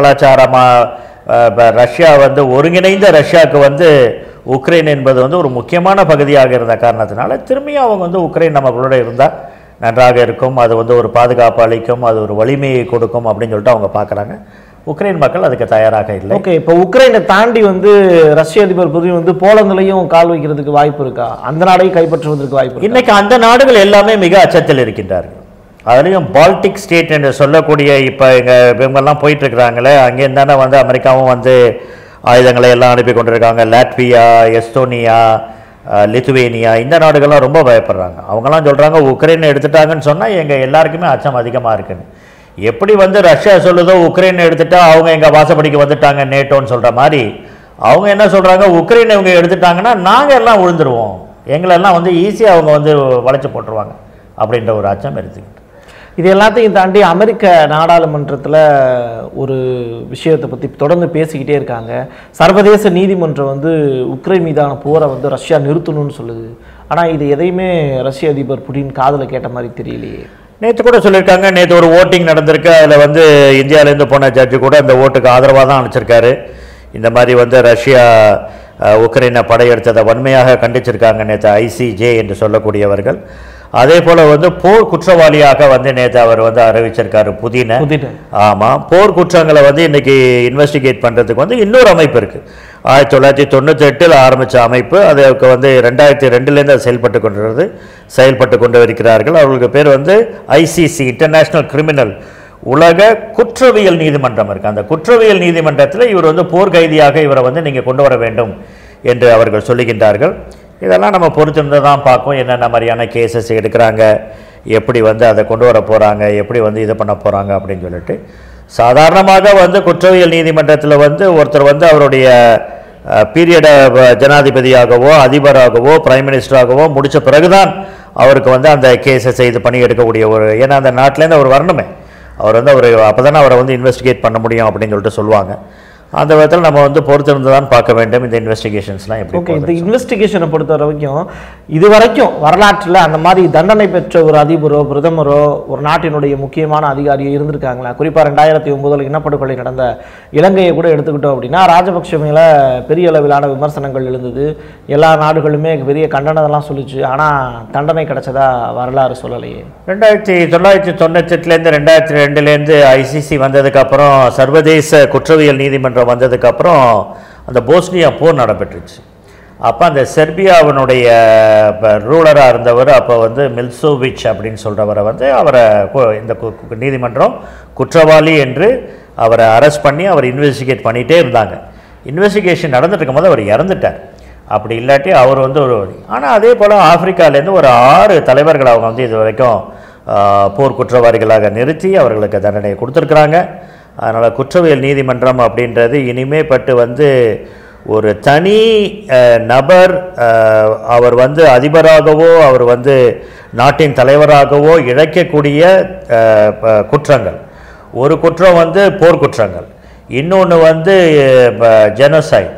கலாச்சாரமாக ரஷ்யா வந்து ஒருங்கிணைந்த ரஷ்யாவுக்கு வந்து உக்ரைன் என்பது வந்து ஒரு முக்கியமான பகுதியாக இருந்த காரணத்தினால திரும்பியும் அவங்க வந்து உக்ரைன் நம்மளோட இருந்தால் நன்றாக இருக்கும் அது வந்து ஒரு பாதுகாப்பு அளிக்கும் அது ஒரு வலிமையை கொடுக்கும் அப்படின்னு சொல்லிட்டு அவங்க பார்க்குறாங்க உக்ரைன் மக்கள் அதுக்கு தயாராக இல்லை ஓகே இப்போ உக்ரைனை தாண்டி வந்து ரஷ்ய அதிபர் புதின் வந்து போலந்துலையும் கால் வைக்கிறதுக்கு வாய்ப்பு இருக்கா அந்த நாடையும் கைப்பற்றுவதற்கு வாய்ப்பு இருக்கா இன்னைக்கு அந்த நாடுகள் எல்லாமே மிக அச்சத்தில் இருக்கின்றார்கள் அதுலேயும் பால்டிக் ஸ்டேட் என்று சொல்லக்கூடிய இப்போ இங்கே இவங்கெல்லாம் போயிட்டு இருக்கிறாங்களே அங்கேருந்து தானே வந்து அமெரிக்காவும் வந்து ஆயுதங்களை எல்லாம் அனுப்பி கொண்டிருக்காங்க லாட்வியா எஸ்டோனியா அஹ், லித்துவேனியா இந்த நாடுகள்லாம் ரொம்ப பயப்படுறாங்க அவங்கெல்லாம் சொல்கிறாங்க உக்ரைனை எடுத்துட்டாங்கன்னு சொன்னால் எங்கள் எல்லாருக்குமே அச்சம் அதிகமாக இருக்குன்னு எப்படி வந்து ரஷ்யா சொல்லுதோ உக்ரைனை எடுத்துட்டா அவங்க எங்கள் வாசப்படிக்கு வந்துட்டாங்க நேட்டோன்னு சொல்கிற மாதிரி அவங்க என்ன சொல்கிறாங்க உக்ரைனை இவங்க எடுத்துட்டாங்கன்னா நாங்கள் எல்லாம் விழுந்துருவோம் எங்களெல்லாம் வந்து ஈஸியாக அவங்க வந்து வளைச்சு போட்டுருவாங்க அப்படின்ற ஒரு அச்சம் எடுத்துக்கிட்டு இது எல்லாத்தையும் தாண்டி அமெரிக்க நாடாளுமன்றத்தில் ஒரு விஷயத்தை பற்றி தொடர்ந்து பேசிக்கிட்டே இருக்காங்க சர்வதேச நீதிமன்றம் வந்து உக்ரைன் மீதான போரை வந்து ரஷ்யா நிறுத்தணும்னு சொல்லுது ஆனால் இது எதையுமே ரஷ்ய அதிபர் புடின் காதில் கேட்ட மாதிரி தெரியலையே நேற்று கூட சொல்லியிருக்காங்க நேற்று ஒரு ஓட்டிங் நடந்திருக்கு அதில் வந்து இந்தியாவிலேருந்து போன ஜட்ஜு கூட இந்த ஓட்டுக்கு ஆதரவாக தான் அனுப்பிச்சிருக்காரு இந்த மாதிரி வந்து ரஷ்யா அஹ், உக்ரைனை படையெடுத்ததை வன்மையாக கண்டிச்சிருக்காங்க நேற்று ஐசிஜே என்று சொல்லக்கூடியவர்கள் அதே போல் வந்து போர் குற்றவாளியாக வந்து நேற்று அவர் வந்து அறிவிச்சிருக்காரு புதின புதின ஆமாம் போர் குற்றங்களை வந்து இன்னைக்கு இன்வெஸ்டிகேட் பண்ணுறதுக்கு வந்து இன்னொரு அமைப்பு இருக்குது ஆயிரத்தி தொள்ளாயிரத்தி தொண்ணூற்றி எட்டில் ஆரம்பித்த அமைப்பு அதுக்கு வந்து ரெண்டாயிரத்தி ரெண்டுலேருந்து அது செயல்பட்டு கொண்டிருக்கிறது செயல்பட்டு கொண்டு இருக்கிறார்கள் அவர்களுக்கு பேர் வந்து ஐசிசி இன்டர்நேஷ்னல் கிரிமினல் உலக குற்றவியல் நீதிமன்றம் இருக்கு அந்த குற்றவியல் நீதிமன்றத்தில் இவர் வந்து போர் கைதியாக இவரை வந்து நீங்கள் கொண்டு வர வேண்டும் என்று அவர்கள் சொல்லுகின்றார்கள் இதெல்லாம் நம்ம பொறுத்திருந்து தான் பார்ப்போம் என்னென்ன மாதிரியான கேசஸ் எடுக்கிறாங்க எப்படி வந்து அதை கொண்டு வர போகிறாங்க எப்படி வந்து இது பண்ண போகிறாங்க அப்படின்னு சொல்லிட்டு சாதாரணமாக வந்து குற்றவியல் நீதிமன்றத்தில் வந்து ஒருத்தர் வந்து அவருடைய பீரியட ஜனாதிபதியாகவோ அதிபராகவோ பிரைம் மினிஸ்டராகவோ முடிச்ச பிறகுதான் அவருக்கு வந்து அந்த கேஸை செய்து பண்ணி எடுக்கக்கூடிய ஒரு ஏன்னா அந்த நாட்டிலேருந்து அவர் வரணுமே அவர் வந்து அவர் அப்போ தானே அவரை வந்து இன்வெஸ்டிகேட் பண்ண முடியும் அப்படின்னு சொல்லிட்டு சொல்லுவாங்க அந்த விதத்தில் நம்ம வந்து பொறுத்திருந்து தான் பார்க்க வேண்டும் இந்த இன்வெஸ்டிகேஷன்ஸ்லாம் எப்படி ஓகே இந்த போகுது. இன்வெஸ்டிகேஷனை பொறுத்த வரைக்கும் இது வரைக்கும் வரலாற்றில் அந்த மாதிரி தண்டனை பெற்ற ஒரு அதிபரோ பிரதமரோ ஒரு நாட்டினுடைய முக்கியமான அதிகாரியோ இருந்திருக்காங்களா குறிப்பாக ரெண்டாயிரத்தி ஒன்பதில் இனப்படுகொலை நடந்த இலங்கையை கூட எடுத்துக்கிட்டோம் அப்படின்னா ராஜபக்ஷ மேல பெரிய அளவிலான விமர்சனங்கள் எழுந்தது எல்லா நாடுகளுமே பெரிய கண்டனத்தெல்லாம் சொல்லிச்சு ஆனால் தண்டனை கிடைச்சதா வரலாறு சொல்லலையே ரெண்டாயிரத்தி தொள்ளாயிரத்தி தொண்ணூத்தெட்டுலேருந்து ரெண்டாயிரத்தி ரெண்டுலேருந்து ஐசிசி வந்ததுக்கப்புறம் சர்வதேச குற்றவியல் நீதிமன்றம் வந்ததுக்கப்புறம் அந்த போஸ்னியா போர் நடைபெற்றுச்சு அப்போ அந்த செர்பியாவினுடைய ரூலராக இருந்தவர் அப்போ வந்து மில்சோவிச் அப்படின்னு சொல்கிறவரை வந்து அவரை கு- இந்த கு- கு- நீதிமன்றம் குற்றவாளி என்று அவரை அரெஸ்ட் பண்ணி அவர் இன்வெஸ்டிகேட் பண்ணிகிட்டே இருந்தாங்க இன்வெஸ்டிகேஷன் நடந்துட்டு இருக்கும்போது அவர் இறந்துட்டார் அப்படி இல்லாட்டி அவர் வந்து ஒரு ஆனால் அதே போல் ஆப்பிரிக்காலேருந்து ஒரு ஆறு தலைவர்கள் அவங்க வந்து இது வரைக்கும் ஆ, போர் குற்றவாளிகளாக நிறுத்தி அவர்களுக்கு தண்டனையை கொடுத்துருக்குறாங்க அதனால் குற்றவியல் நீதிமன்றம் அப்படின்றது இனிமே பட்டு வந்து ஒரு தனி அஹ், நபர் அஹ், அவர் வந்து அதிபராகவோ அவர் வந்து நாட்டின் தலைவராகவோ இழைக்கக்கூடிய அஹ், ப- குற்றங்கள் ஒரு குற்றம் வந்து போர் குற்றங்கள் இன்னொன்று வந்து ஜெனோசைட்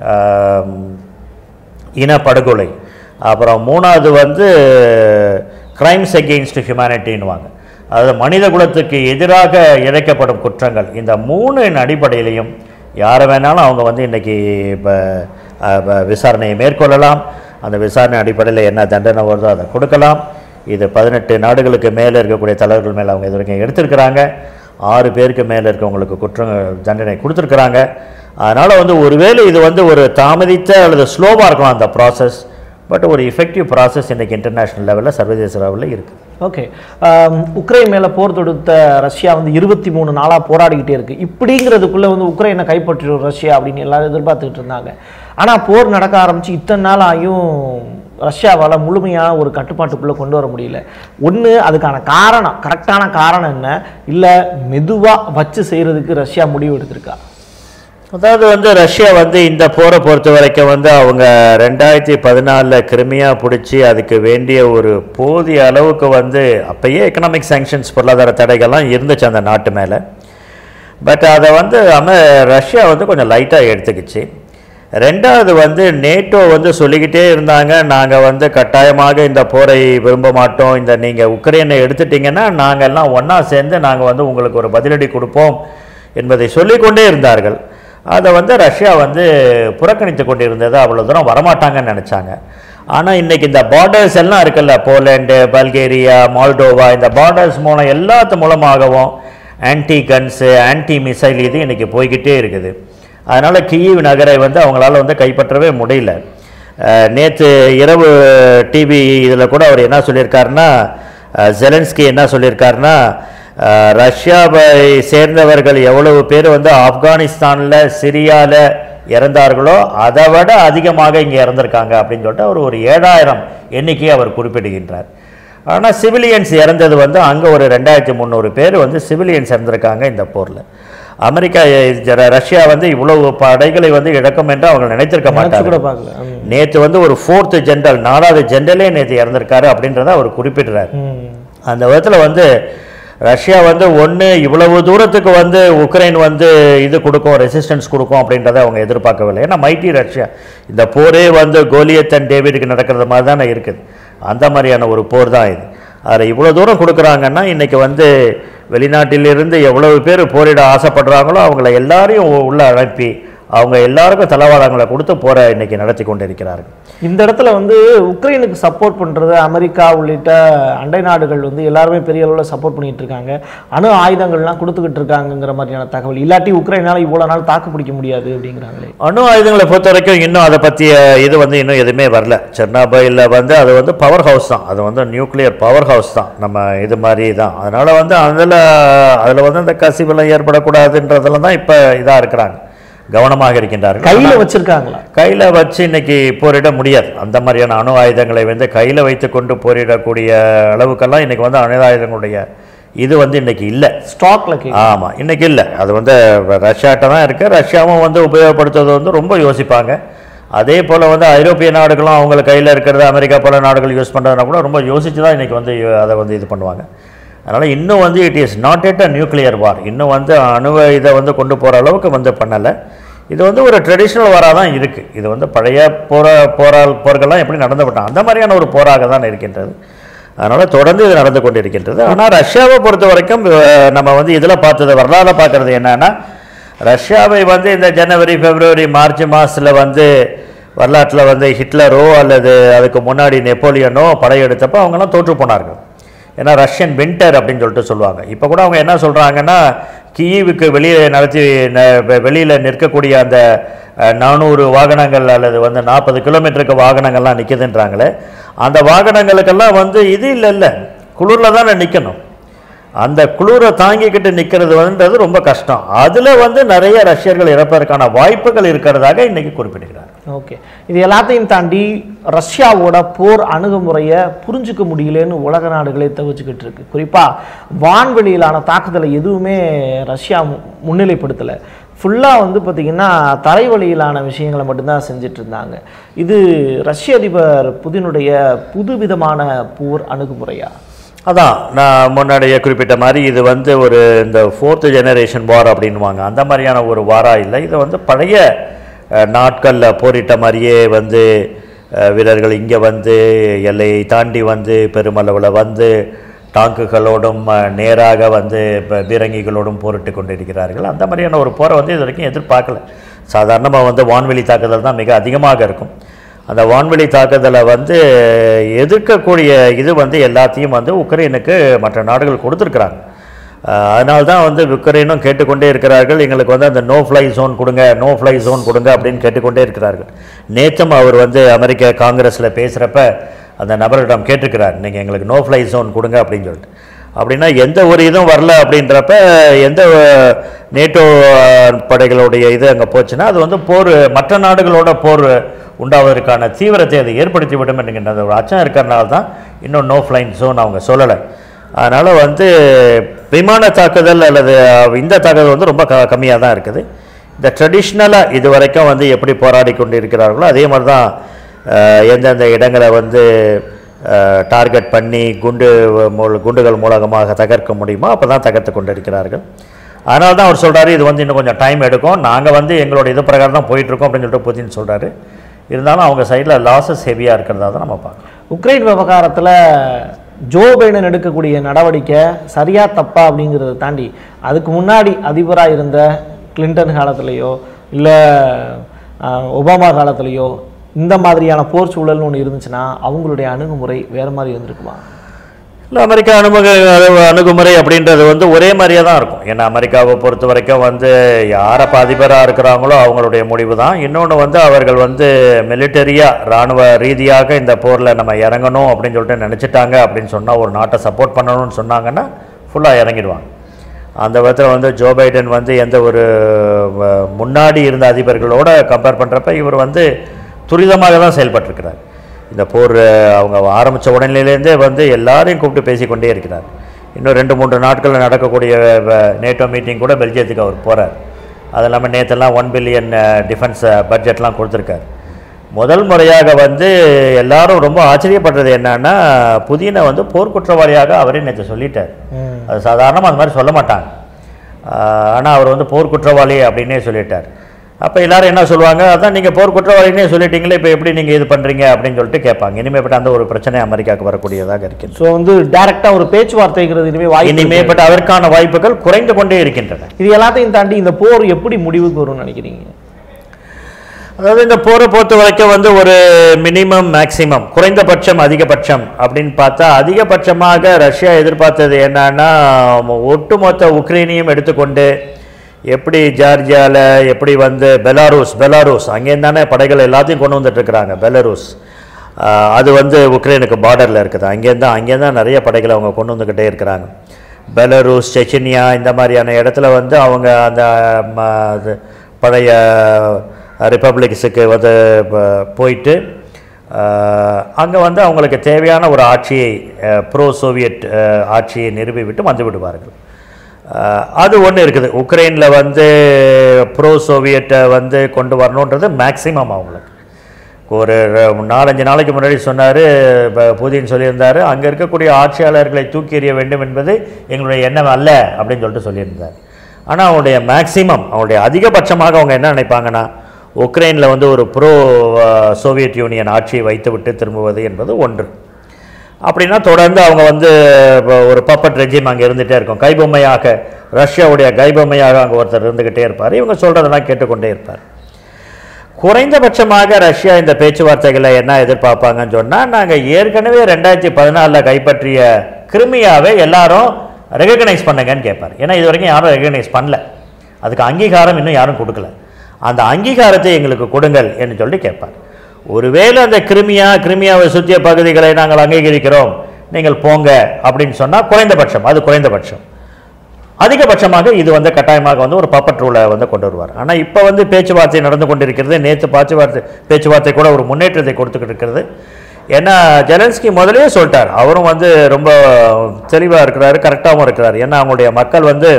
இனப்படுகொலை அப்புறம் மூணாவது வந்து கிரைம்ஸ் அகெயின்ஸ்ட் ஹியூமனிட்டின்னுவாங்க அதாவது மனித குலத்துக்கு எதிராக இழைக்கப்படும் குற்றங்கள் இந்த மூணின் அடிப்படையிலையும் யாரை வேணாலும் அவங்க வந்து இன்றைக்கி இப்போ விசாரணையை மேற்கொள்ளலாம் அந்த விசாரணை அடிப்படையில் என்ன தண்டனை வருதோ அதை கொடுக்கலாம் இது பதினெட்டு நாடுகளுக்கு மேலே இருக்கக்கூடிய தலைவர்கள் மேலே அவங்க இது வரைக்கும் எடுத்திருக்கிறாங்க ஆறு பேருக்கு மேலே இருக்கவங்களுக்கு குற்றம் தண்டனை கொடுத்துருக்குறாங்க அதனால் வந்து ஒருவேளை இது வந்து ஒரு தாமதித்த அல்லது ஸ்லோவாக இருக்கலாம் அந்த ப்ராசஸ் பட் ஒரு எஃபெக்டிவ் ப்ராசஸ் இன்றைக்கி இன்டர்நேஷ்னல் லெவலில் சர்வதேச லெவலில் இருக்குது ஓகே உக்ரைன் மேலே போர் தொடுத்த ரஷ்யா வந்து இருபத்தி மூணு நாளாக போராடிக்கிட்டே இருக்கு இப்படிங்கிறதுக்குள்ளே வந்து உக்ரைனை கைப்பற்றிடும் ரஷ்யா அப்படின்னு எல்லாரும் எதிர்பார்த்துக்கிட்டு இருந்தாங்க ஆனால் போர் நடக்க ஆரம்பிச்சு இத்தனை நாள் ஆயும் ரஷ்யாவால் முழுமையான ஒரு கட்டுப்பாட்டுக்குள்ளே கொண்டு வர முடியல ஒன்று அதுக்கான காரணம் கரெக்டான காரணம் என்ன இல்லை மெதுவாக வச்சு செய்கிறதுக்கு ரஷ்யா முடிவு எடுத்திருக்கா அதாவது வந்து ரஷ்யா வந்து இந்த போரை பொறுத்த வரைக்கும் வந்து அவங்க ரெண்டாயிரத்தி பதினாலில் கிருமியா பிடிச்சி அதுக்கு வேண்டிய ஒரு போதிய அளவுக்கு வந்து அப்பயே எக்கனாமிக் சாங்ஷன்ஸ் பொருளாதார தடைகள்லாம் இருந்துச்சு அந்த நாட்டு மேலே பட் அதை வந்து அம ரஷ்யா வந்து கொஞ்சம் லைட்டாக எடுத்துக்கிச்சு ரெண்டாவது வந்து நேட்டோ வந்து சொல்லிக்கிட்டே இருந்தாங்க நாங்கள் வந்து கட்டாயமாக இந்த போரை விரும்ப மாட்டோம் இந்த நீங்கள் உக்ரைனை எடுத்துட்டீங்கன்னா நாங்கள் எல்லாம் ஒன்றா சேர்ந்து நாங்கள் வந்து உங்களுக்கு ஒரு பதிலடி கொடுப்போம் என்பதை சொல்லிக்கொண்டே இருந்தார்கள் அதை வந்து ரஷ்யா வந்து புறக்கணித்து கொண்டு இருந்தது அவ்வளோ தூரம் வரமாட்டாங்கன்னு நினச்சாங்க ஆனால் இன்னைக்கு இந்த பார்டர்ஸ் எல்லாம் இருக்குல்ல போலண்டு பல்கேரியா மால்டோவா இந்த பார்டர்ஸ் மூலம் எல்லாத்து மூலமாகவும் ஆன்டி கன்ஸு ஆன்டி மிசைல் இது இன்னைக்கு போய்கிட்டே இருக்குது அதனால் கீவ் நகரை வந்து அவங்களால வந்து கைப்பற்றவே முடியல நேற்று இரவு டிவி இதில் கூட அவர் என்ன சொல்லியிருக்காருன்னா அஹ், ஜெலன்ஸ்கி என்ன சொல்லியிருக்காருன்னா அஹ், ரஷ்யாவை சேர்ந்தவர்கள் எவ்வளவு பேர் வந்து ஆப்கானிஸ்தானில் சிரியாவில் இறந்தார்களோ அதை விட அதிகமாக இங்கே இறந்திருக்காங்க அப்படின்னு சொல்லிட்டு அவர் ஒரு ஏழாயிரம் எண்ணிக்கையை அவர் குறிப்பிடுகின்றார் ஆனால் சிவிலியன்ஸ் இறந்தது வந்து அங்கே ஒரு ரெண்டாயிரத்தி முந்நூறு பேர் வந்து சிவிலியன்ஸ் இறந்திருக்காங்க இந்த போரில் அமெரிக்கா எ- ரஷ்யா வந்து இவ்வளவு படைகளை வந்து இழக்கும் என்று அவங்க நினைத்திருக்க நினைச்சு மாட்டாங்க கூட பார்க்கல ம். நேற்று வந்து ஒரு ஃபோர்த்து ஜெனரல் நாலாவது ஜெனரலே நேற்று இறந்திருக்காரு அப்படின்றத அவர் குறிப்பிடுறார் ம். அந்த விதத்தில் வந்து ரஷ்யா வந்து ஒன்று இவ்வளவு தூரத்துக்கு வந்து உக்ரைன் வந்து இது கொடுக்கும் ரெசிஸ்டன்ஸ் கொடுக்கும் அப்படின்றத அவங்க எதிர்பார்க்கவில்லை ஏன்னா மைட்டி ரஷ்யா இந்த போரே வந்து கோலியத் அண்ட் டேவிடுக்கு நடக்கிறது மாதிரி தானே இருக்குது அந்த மாதிரியான ஒரு போர் தான் இது அதில் இவ்வளோ தூரம் கொடுக்குறாங்கன்னா இன்றைக்கி வந்து வெளிநாட்டிலிருந்து எவ்வளவு பேர் போரிட ஆசைப்படுறாங்களோ அவங்கள எல்லாரையும் உள்ள அனுப்பி அவங்க எல்லாருக்கும் தளவாடங்களை கொடுத்து போரை இன்னைக்கு நடத்தி கொண்டிருக்கிறார்கள் இந்த இடத்துல வந்து உக்ரைனுக்கு சப்போர்ட் பண்றது அமெரிக்கா உள்ளிட்ட அண்டை நாடுகள் வந்து எல்லாருமே பெரிய அளவில் சப்போர்ட் பண்ணிட்டு இருக்காங்க அணு ஆயுதங்கள்லாம் கொடுத்துக்கிட்டு இருக்காங்கங்கிற மாதிரியான தகவல் இல்லாட்டி உக்ரைனால இவ்வளவு நாள் தாக்கு பிடிக்க முடியாது அப்படிங்கிறாங்களே அணு ஆயுதங்களை பொறுத்த வரைக்கும் இன்னும் அதை பற்றிய இது வந்து இன்னும் எதுவுமே வரல செர்னாபைலில் வந்து அது வந்து பவர் ஹவுஸ் தான் அது வந்து நியூக்ளியர் பவர் ஹவுஸ் தான் நம்ம இது மாதிரி தான் அதனால் வந்து அதில் அதில் வந்து அந்த கசிவெல்லாம் ஏற்படக்கூடாதுன்றதுல தான் இப்போ இதாக இருக்கிறாங்க கவனமாக இருக்கின்றார்கள் கையில வச்சிருக்காங்களா கையில் வச்சு இன்னைக்கு போரிட முடியாது அந்த மாதிரியான அணு ஆயுதங்களை வந்து கையில் வைத்துக்கொண்டு போரிடக்கூடிய அளவுக்கெல்லாம் இன்னைக்கு வந்து அணு ஆயுதங்களுடைய இது வந்து இன்னைக்கு இல்லை ஸ்டாக்ல கே ஆமாம் இன்னைக்கு இல்லை அது வந்து ரஷ்யாட்ட தான் இருக்குது ரஷ்யாவும் வந்து உபயோகப்படுத்துறது வந்து ரொம்ப யோசிப்பாங்க அதே போல் வந்து ஐரோப்பிய நாடுகளும் அவங்க கையில் இருக்கிறது அமெரிக்கா போல நாடுகள் யூஸ் பண்ணுறதுனா கூட ரொம்ப யோசித்து தான் இன்றைக்கி வந்து அதை வந்து இது பண்ணுவாங்க அதனால் இன்னும் வந்து it is not yet a nuclear war இன்னும் வந்து அணுவ இதை வந்து கொண்டு போகிற அளவுக்கு வந்து பண்ணலை இது வந்து ஒரு ட்ரெடிஷ்னல் வாராக தான் இருக்குது இது வந்து பழைய போர போரால் போர்கள்லாம் எப்படி நடந்து விட்டான் அந்த மாதிரியான ஒரு போராக தான் இருக்கின்றது அதனால் தொடர்ந்து இது நடந்து கொண்டிருக்கின்றது ஆனால் ரஷ்யாவை பொறுத்த வரைக்கும் அஹ், நம்ம வந்து இதில் பார்த்தது வரலாறு பார்க்குறது என்னன்னா ரஷ்யாவை வந்து இந்த ஜனவரி பிப்ரவரி மார்ச் மாதத்தில் வந்து வரலாற்றில் வந்து ஹிட்லரோ அல்லது அதுக்கு முன்னாடி நெப்போலியனோ படையெடுத்தப்போ அவங்கெல்லாம் தோற்று போனார்கள் ஏன்னா ரஷ்யன் வின்டர் அப்படின்னு சொல்லிட்டு சொல்லுவாங்க இப்போ கூட அவங்க என்ன சொல்கிறாங்கன்னா கீவுக்கு வெளியே நடத்தி வெளியில் நிற்கக்கூடிய அந்த அஹ், நானூறு வாகனங்கள் அல்லது வந்து நாற்பது கிலோமீட்டருக்கு வாகனங்கள்லாம் நிற்குதுன்றாங்களே அந்த வாகனங்களுக்கெல்லாம் வந்து இது இல்லை இல்லை குளிரில் தானே நிற்கணும் அந்த குளிரை தாங்கிக்கிட்டு நிற்கிறது வந்துன்றது ரொம்ப கஷ்டம் அதில் வந்து நிறைய ரஷ்யர்கள் இறப்பதற்கான வாய்ப்புகள் இருக்கிறதாக இன்னைக்கு குறிப்பிடுகிறார் ஓகே இது எல்லாத்தையும் தாண்டி ரஷ்யாவோட போர் அணுகுமுறையை புரிஞ்சுக்க முடியலன்னு உலக நாடுகளே தவிச்சுக்கிட்டு இருக்கு குறிப்பா வான்வெளியிலான தாக்குதலை எதுவுமே ரஷ்யா மு- முன்னிலைப்படுத்தலை ஃபுல்லாக வந்து பார்த்திங்கன்னா தரைவழியிலான விஷயங்களை மட்டும்தான் செஞ்சுட்டு இருந்தாங்க இது ரஷ்ய அதிபர் புதினுடைய புதுவிதமான போர் அணுகுமுறையா அதான் நான் முன்னாடியே குறிப்பிட்ட மாதிரி இது வந்து ஒரு இந்த ஃபோர்த்து ஜெனரேஷன் வார் அப்படின்வாங்க அந்த மாதிரியான ஒரு வாரா இல்லை இது வந்து பழைய நாட்களில் போரிட்ட மாதிரியே வந்து அஹ், வீரர்கள் இங்கே வந்து எல்லையை தாண்டி வந்து பெருமளவில் வந்து டாங்குகளோடும் அஹ், நேராக வந்து இப்போ பீரங்கிகளோடும் போரிட்டு கொண்டிருக்கிறார்கள் அந்த மாதிரியான ஒரு போரை வந்து இது வரைக்கும் எதிர்பார்க்கல சாதாரணமாக வந்து வான்வெளி தாக்குதல் தான் மிக அதிகமாக இருக்கும் அந்த வான்வெளி தாக்குதலை வந்து எதிர்க்கக்கூடிய இது வந்து எல்லாத்தையும் வந்து உக்ரைனுக்கு மற்ற நாடுகள் கொடுத்துருக்குறாங்க அதனால தான் வந்து உக்ரைனும் கேட்டுக்கொண்டே இருக்கிறார்கள் எங்களுக்கு வந்து அந்த நோ ஃப்ளை ஜோன் கொடுங்க நோ ஃப்ளை ஜோன் கொடுங்க அப்படின்னு கேட்டுக்கொண்டே இருக்கிறார்கள் நேற்றும் அவர் வந்து அமெரிக்க காங்கிரஸில் பேசுகிறப்ப அந்த நபரிடம் கேட்டிருக்கிறார் நீங்கள் எங்களுக்கு நோ ஃப்ளை ஜோன் கொடுங்க அப்படின்னு சொல்லிட்டு அப்படின்னா எந்த ஒரு இதுவும் வரல அப்படின்றப்ப எந்த அஹ், நேட்டோ அஹ், படைகளுடைய இது அங்கே போச்சுன்னா அது வந்து போர் மற்ற நாடுகளோட போர் உண்டாவதற்கான தீவிரத்தை அது ஏற்படுத்தி விடும் என்கின்ற அந்த ஒரு அச்சம் இருக்கிறனால தான் இன்னும் நோ ஃப்ளைன் ஜோன் அவங்க சொல்லலை அதனால் வந்து விமான தாக்குதல் அல்லது அஹ், இந்த தாக்குதல் வந்து ரொம்ப க கம்மியாக தான் இருக்குது இந்த ட்ரெடிஷ்னலாக இது வரைக்கும் வந்து எப்படி போராடி கொண்டு இருக்கிறார்களோ அதே மாதிரி தான் அஹ், எந்தெந்த இடங்களை வந்து டார்கெட் பண்ணி குண்டு மூல குண்டுகள் மூலமாக தகர்க்க முடியுமோ அப்போ தான் தகர்த்து கொண்டு இருக்கிறார்கள் அதனால தான் அவர் சொல்கிறாரு இது வந்து இன்னும் கொஞ்சம் டைம் எடுக்கும் நாங்கள் வந்து எங்களோட இது பிரகாரம் தான் போயிட்டுருக்கோம் அப்படின்னு சொல்லிட்டு புதின் சொல்கிறாரு இருந்தாலும் அவங்க சைடில் லாஸஸ் ஹெவியாக இருக்கிறதா தான் நம்ம பார்க்கணும் உக்ரைன் விவகாரத்தில் ஜோ பைடன் எடுக்கக்கூடிய நடவடிக்கை சரியா தப்பா அப்படிங்கிறத தாண்டி அதுக்கு முன்னாடி அதிபராக இருந்த கிளின்டன் காலத்திலேயோ இல்லை ஒபாமா காலத்திலேயோ இந்த மாதிரியான போர் சூழல்னு ஒன்று இருந்துச்சுன்னா அவங்களுடைய அணுகுமுறை வேறு மாதிரி இருந்திருக்குமா இல்லை அமெரிக்கா அணுமுக அணு- அணுகுமுறை அப்படின்றது வந்து ஒரே மாதிரியே தான் இருக்கும் ஏன்னா அமெரிக்காவை பொறுத்த வரைக்கும் வந்து யார் அப்போ அதிபராக இருக்கிறாங்களோ அவங்களுடைய முடிவு தான் இன்னொன்று வந்து அவர்கள் வந்து மிலிட்டரியாக இராணுவ ரீதியாக இந்த போரில் நம்ம இறங்கணும் அப்படின்னு சொல்லிட்டு நினச்சிட்டாங்க அப்படின்னு சொன்னால் ஒரு நாட்டை சப்போர்ட் பண்ணணும்னு சொன்னாங்கன்னா ஃபுல்லாக இறங்கிடுவாங்க அந்த விதத்தில் வந்து ஜோ பைடன் வந்து எந்த ஒரு வ- முன்னாடி இருந்த அதிபர்களோட கம்பேர் பண்ணுறப்ப இவர் வந்து துரிதமாக தான் செயல்பட்டிருக்கிறார் இந்த போர் அஹ், அவங்க ஆரம்பித்த உடனேலேருந்தே வந்து எல்லாரையும் கூப்பிட்டு பேசிக்கொண்டே இருக்கிறார் இன்னும் ரெண்டு மூன்று நாட்களில் நடக்கக்கூடிய வ- நேட்டோ மீட்டிங் கூட பெல்ஜியத்துக்கு அவர் போகிறார் அது இல்லாமல் நேற்றெல்லாம் ஒன் பில்லியன் டிஃபென்ஸ் பட்ஜெட்லாம் கொடுத்துருக்காரு முதல் முறையாக வந்து எல்லாரும் ரொம்ப ஆச்சரியப்படுறது என்னன்னா புதின வந்து போர்க்குற்றவாளியாக அவரே நேற்று சொல்லிட்டார் அது சாதாரணமாக அந்த மாதிரி சொல்ல மாட்டாங்க ஆனால் அவர் வந்து போர்க்குற்றவாளி அப்படின்னே சொல்லிட்டார் அப்போ எல்லாரும் என்ன சொல்லுவாங்க அதான் நீங்கள் போர் குற்றவாளினே சொல்லிட்டீங்களே இப்போ எப்படி நீங்கள் இது பண்ணுறீங்க அப்படின்னு சொல்லிட்டு கேட்பாங்க இனிமேப்பட்ட அந்த ஒரு பிரச்சனை அமெரிக்காவுக்கு வரக்கூடியதாக இருக்கின்றது ஸோ வந்து டைரக்டா ஒரு பேச்சுவார்த்தைங்கிறது இனிமே வாய்ப்பு இருக்கு. இனிமேப்பட்ட அதற்கான வாய்ப்புகள் குறைந்து கொண்டே இருக்கின்றன இது எல்லாத்தையும் தாண்டி இந்த போர் எப்படி முடிவுக்கு வரும்னு நினைக்கிறீங்க அதாவது இந்த போரை பொறுத்த வரைக்கும் வந்து ஒரு மினிமம் மேக்சிமம் குறைந்தபட்சம் அதிகபட்சம் அப்படின்னு பார்த்தா அதிகபட்சமாக ரஷ்யா எதிர்பார்த்தது என்னன்னா ஒட்டுமொத்த உக்ரைனையும் எடுத்துக்கொண்டு எப்படி ஜார்ஜியாவில் எப்படி வந்து பெலாரூஸ் பெலாரூஸ் அங்கேருந்து தானே படைகள் எல்லாத்தையும் கொண்டு வந்துட்டு இருக்கிறாங்க பெலாரூஸ் ஆஹ் அது வந்து உக்ரைனுக்கு பார்டரில் இருக்குது அங்கேருந்து அங்கேருந்து தான் நிறைய படைகளை அவங்க கொண்டு வந்துக்கிட்டே இருக்கிறாங்க பெலரூஸ் செச்சினியா இந்த மாதிரியான இடத்துல வந்து அவங்க அந்த ம, அது பழைய ரிப்பப்ளிக்ஸுக்கு வந்து ப- போயிட்டு அங்கே வந்து அவங்களுக்கு தேவையான ஒரு ஆட்சியை ப்ரோ சோவியட் அஹ், ஆட்சியை நிறுவி விட்டு வந்து விடுவார்கள் அஹ், அது ஒன்று இருக்குது உக்ரைனில் வந்து ப்ரோ சோவியட்டை வந்து கொண்டு வரணுன்றது மேக்சிமம் அவங்களுக்கு ஒரு ர- நாலஞ்சு நாளைக்கு முன்னாடி சொன்னார் புதின் சொல்லியிருந்தார் அங்கே இருக்கக்கூடிய ஆட்சியாளர்களை தூக்கி எறிய வேண்டும் என்பது எங்களுடைய எண்ணம் அல்ல அப்படின்னு சொல்லிட்டு சொல்லியிருந்தார் ஆனால் அவங்களுடைய மேக்சிமம் அவங்களுடைய அதிகபட்சமாக அவங்க என்ன நினைப்பாங்கன்னா உக்ரைனில் வந்து ஒரு ப்ரோ சோவியத் யூனியன் ஆட்சியை வைத்துவிட்டு திரும்புவது என்பது ஒன்று அப்படின்னா தொடர்ந்து அவங்க வந்து இப்போ ஒரு பப்பட் ரெஜிம் அங்கே இருந்துகிட்டே இருக்கும் கைபொம்மையாக ரஷ்யாவுடைய கைபொம்மையாக அங்கே ஒருத்தர் இருந்துக்கிட்டே இருப்பார் இவங்க சொல்கிறதெல்லாம் கேட்டுக்கொண்டே இருப்பார் குறைந்தபட்சமாக ரஷ்யா இந்த பேச்சுவார்த்தைகளை என்ன எதிர்பார்ப்பாங்கன்னு சொன்னால் நாங்கள் ஏற்கனவே ரெண்டாயிரத்தி பதினாலில் கைப்பற்றிய கிருமியாவை எல்லாரும் ரெகக்னைஸ் பண்ணுங்கன்னு கேட்பார் ஏன்னா இது வரைக்கும் யாரும் ரெகக்னைஸ் பண்ணல அதுக்கு அங்கீகாரம் இன்னும் யாரும் கொடுக்கல அந்த அங்கீகாரத்தை எங்களுக்கு கொடுங்கள் என்று சொல்லி கேட்பார் ஒருவேளை அந்த கிருமியா கிருமியாவை சுற்றிய பகுதிகளை நாங்கள் அங்கீகரிக்கிறோம் நீங்கள் போங்க அப்படின்னு சொன்னால் குறைந்தபட்சம் அது குறைந்தபட்சம் அதிகபட்சமாக இது வந்து கட்டாயமாக வந்து ஒரு பப்பட் ரூலை வந்து கொண்டு வருவார் ஆனால் இப்போ வந்து பேச்சுவார்த்தை நடந்து கொண்டிருக்கிறது நேற்று பேச்சுவார்த்தை பேச்சுவார்த்தை கூட ஒரு முன்னேற்றத்தை கொடுத்துக்கிட்டு இருக்கிறது ஏன்னா ஜெலன்ஸ்கி முதலே சொல்லிட்டார் அவரும் வந்து ரொம்ப தெளிவாக இருக்கிறாரு கரெக்டாகவும் இருக்கிறார் ஏன்னா அவங்களுடைய மக்கள் வந்து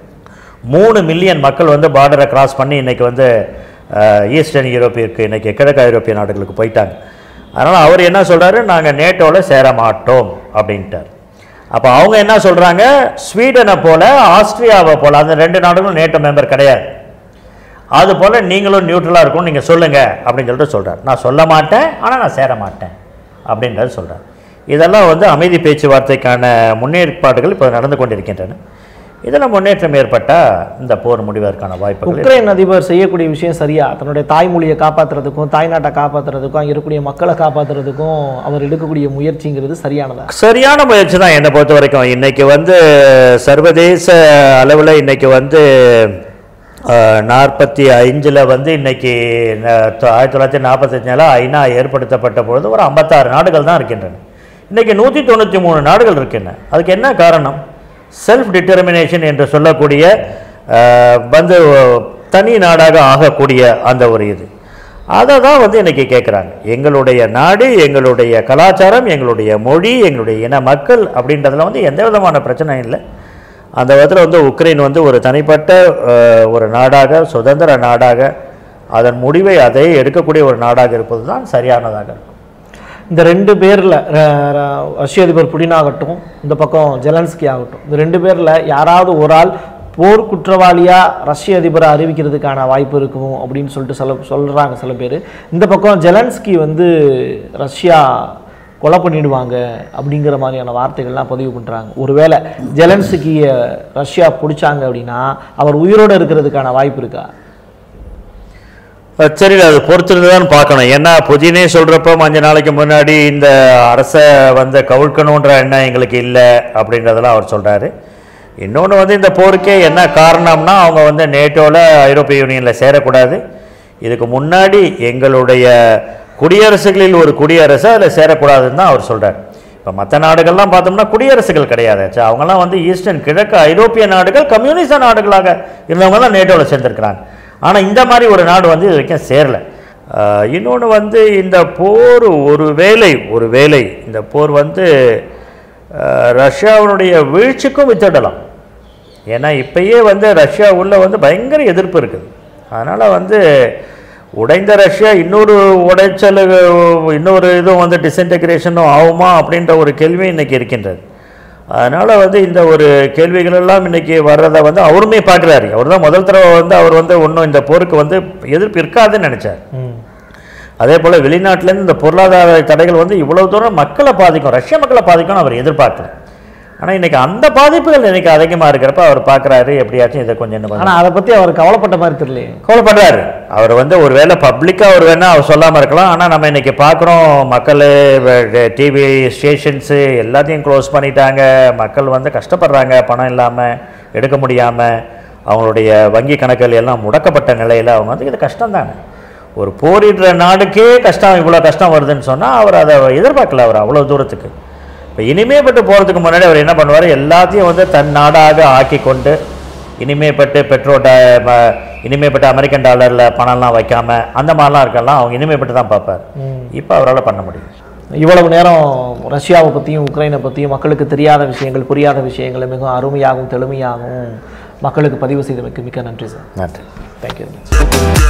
மூணு மில்லியன் மக்கள் வந்து பார்டரை கிராஸ் பண்ணி இன்னைக்கு வந்து அஹ், ஈஸ்டர்ன் யூரோப்பிற்கு இன்னைக்கு கிழக்கு ஐரோப்பிய நாடுகளுக்கு போயிட்டாங்க அதனால் அவர் என்ன சொல்றாரு நாங்கள் நேட்டோவில் சேர மாட்டோம் அப்படின்ட்டார் அப்போ அவங்க என்ன சொல்றாங்க ஸ்வீடனை போல ஆஸ்திரியாவை போல அந்த ரெண்டு நாடுகளும் நேட்டோ மெம்பர் கிடையாது அது போல நீங்களும் நியூட்ரலாக இருக்கணும் நீங்கள் சொல்லுங்க அப்படின்னு சொல்லிட்டு சொல்றார் நான் சொல்ல மாட்டேன் ஆனால் நான் சேர மாட்டேன் அப்படின்றது சொல்றார் இதெல்லாம் வந்து அமைதி பேச்சுவார்த்தைக்கான முன்னேற்பாடுகள் இப்போ நடந்து கொண்டிருக்கின்றன இதில் முன்னேற்றம் ஏற்பட்டால் இந்த போர் முடிவதற்கான வாய்ப்புகள் உக்ரைன் அதிபர் செய்யக்கூடிய விஷயம் சரியா தன்னுடைய தாய்மொழியை காப்பாத்துறதுக்கும் தாய்நாட்டை காப்பாத்துறதுக்கும் அங்க இருக்கக்கூடிய மக்களை காப்பாத்துறதுக்கும் அவர் எடுக்கக்கூடிய முயற்சிங்கிறது சரியானதா சரியான முயற்சி தான் என்னை பொறுத்த வரைக்கும் இன்னைக்கு வந்து சர்வதேச அளவில் இன்னைக்கு வந்து நாற்பத்தி ஐந்தில் வந்து இன்னைக்கு ந- தொ- ஆயிரத்தி தொள்ளாயிரத்தி நாற்பத்தஞ்சில் ஐநா ஏற்படுத்தப்பட்ட பொழுது ஒரு ஐம்பத்தாறு நாடுகள் தான் இருக்கின்றன இன்னைக்கு நூற்றி தொண்ணூற்றி மூணு நாடுகள் இருக்கின்றன அதுக்கு என்ன காரணம் செல்ஃப் டிட்டர்மினேஷன் என்று சொல்லக்கூடிய அஹ், வந்து தனி நாடாக ஆகக்கூடிய அந்த ஒரு இது அதை தான் வந்து இன்னைக்கு கேட்குறாங்க எங்களுடைய நாடு எங்களுடைய கலாச்சாரம் எங்களுடைய மொழி எங்களுடைய இன மக்கள் அப்படின்றதுல வந்து எந்த விதமான பிரச்சனையும் இல்லை அந்த விதத்தில் வந்து உக்ரைன் வந்து ஒரு தனிப்பட்ட அஹ், ஒரு நாடாக சுதந்திர நாடாக அதன் முடிவை அதை எடுக்கக்கூடிய ஒரு நாடாக இருப்பது தான் சரியானதாக இருக்கும் இந்த ரெண்டு பேர்ல ர- ர- ரஷ்ய அதிபர் புடின் ஆகட்டும் இந்த பக்கம் ஜெலன்ஸ்கி ஆகட்டும் இந்த ரெண்டு பேர்ல யாராவது ஒரு ஆள் போர் குற்றவாளியா ரஷ்ய அதிபரை அறிவிக்கிறதுக்கான வாய்ப்பு இருக்கும் அப்படின்னு சொல்லிட்டு சில சொல்றாங்க சில பேர் இந்த பக்கம் ஜெலன்ஸ்கி வந்து ரஷ்யா கொலை பண்ணிடுவாங்க அப்படிங்கிற மாதிரியான வார்த்தைகள்லாம் பதிவு பண்றாங்க ஒருவேளை ஜெலன்ஸ்கியை ரஷ்யா பிடிச்சாங்க அப்படின்னா அவர் உயிரோட இருக்கிறதுக்கான வாய்ப்பு இருக்கா அஹ் சரி அது பொறுத்திருந்து தான் பார்க்கணும் ஏன்னா புதினே சொல்கிறப்ப அஞ்சு நாளைக்கு முன்னாடி இந்த அரசை வந்து கவிழ்க்கணுன்ற எண்ணம் எங்களுக்கு இல்லை அப்படின்றதெல்லாம் அவர் சொல்கிறாரு இன்னொன்று வந்து இந்த போருக்கே என்ன காரணம்னா அவங்க வந்து நேட்டோவில் ஐரோப்பிய யூனியனில் சேரக்கூடாது இதுக்கு முன்னாடி எங்களுடைய குடியரசுகளில் ஒரு குடியரசு அதில் சேரக்கூடாதுன்னு தான் அவர் சொல்கிறார் இப்போ மற்ற நாடுகள்லாம் பார்த்தோம்னா குடியரசுகள் கிடையாது சே, அவங்கெல்லாம் வந்து ஈஸ்டர்ன் கிழக்கு ஐரோப்பிய நாடுகள் கம்யூனிச நாடுகளாக இருந்தவங்க தான் நேட்டோவில் சேர்ந்துருக்கிறாங்க ஆனால் இந்த மாதிரி ஒரு நாடு வந்து இது வரைக்கும் சேரல இன்னொன்று வந்து இந்த போர் ஒரு வேலை ஒரு வேலை இந்த போர் வந்து அஹ், ரஷ்யாவினுடைய வீழ்ச்சிக்கும் வித்திடலாம் ஏன்னா இப்பயே வந்து ரஷ்யா உள்ள வந்து பயங்கர எதிர்ப்பு இருக்குது அதனால் வந்து உடைந்த ரஷ்யா இன்னொரு உடைச்சல் இன்னொரு இதுவும் வந்து டிஸ்இன்டகிரேஷனும் ஆகுமா அப்படின்ற ஒரு கேள்வி இன்னைக்கு இருக்கின்றது அதனால் வந்து இந்த ஒரு கேள்விகள் எல்லாம் இன்னைக்கு வர்றதை வந்து அவருமே பார்க்குறாரு அவர் தான் முதல் தடவை வந்து அவர் வந்து ஒன்றும் இந்த போருக்கு வந்து எதிர்ப்பு இருக்காதுன்னு நினச்சார் ம். அதே போல் வெளிநாட்டிலேருந்து இந்த பொருளாதார தடைகள் வந்து இவ்வளவு தூரம் மக்களை பாதிக்கும் ரஷ்ய மக்களை பாதிக்கும்னு அவர் எதிர்பார்க்கல ஆனால் இன்னைக்கு அந்த பாதிப்புகள் இன்னைக்கு அதிகமாக இருக்கிறப்ப அவர் பார்க்குறாரு எப்படியாச்சும் இதை கொஞ்சம் இன்னும் கொஞ்சம் ஆனா அதை பத்தி அவர் கவலைப்பட்ட மாதிரி தெரியலையே கவலைப்படுறாரு அவர் வந்து ஒரு வேளை பப்ளிக்காக அவர் வேணால் அவர் சொல்லாமல் இருக்கலாம் ஆனால் நம்ம இன்னைக்கு பார்க்குறோம் மக்கள் டிவி ஸ்டேஷன்ஸு எல்லாத்தையும் க்ளோஸ் பண்ணிட்டாங்க மக்கள் வந்து கஷ்டப்படுறாங்க பணம் இல்லாமல் எடுக்க முடியாமல் அவங்களுடைய வங்கி கணக்குகள் எல்லாம் முடக்கப்பட்ட நிலையில் அவங்க வந்து இது கஷ்டம் தானே ஒரு போரிடுற நாடுக்கே கஷ்டம் இவ்வளோ கஷ்டம் வருதுன்னு சொன்னால் அவர் அதை எதிர்பார்க்கல அவர் அவ்வளோ தூரத்துக்கு இப்போ இனிமேப்பட்டு போகிறதுக்கு முன்னாடி அவர் என்ன பண்ணுவார் எல்லாத்தையும் வந்து தன் நாடாக ஆக்கி கொண்டு இனிமேப்பட்டு பெட்ரோல் டா- ம- இனிமேப்பட்டு அமெரிக்கன் டாலரில் பணம்லாம் வைக்காம அந்த மாதிரிலாம் இருக்கலாம் அவங்க இனிமேப்பட்டு தான் பார்ப்பார் இப்போ அவரால் பண்ண முடியும் இவ்வளவு நேரம் ரஷ்யாவை பற்றியும் உக்ரைனை பற்றியும் மக்களுக்கு தெரியாத விஷயங்கள் புரியாத விஷயங்களை மிகவும் அருமையாகவும் தெளிமையாகவும் மக்களுக்கு பதிவு செய்தமைக்கு மிக்க நன்றி சார் நன்றி தேங்க்யூ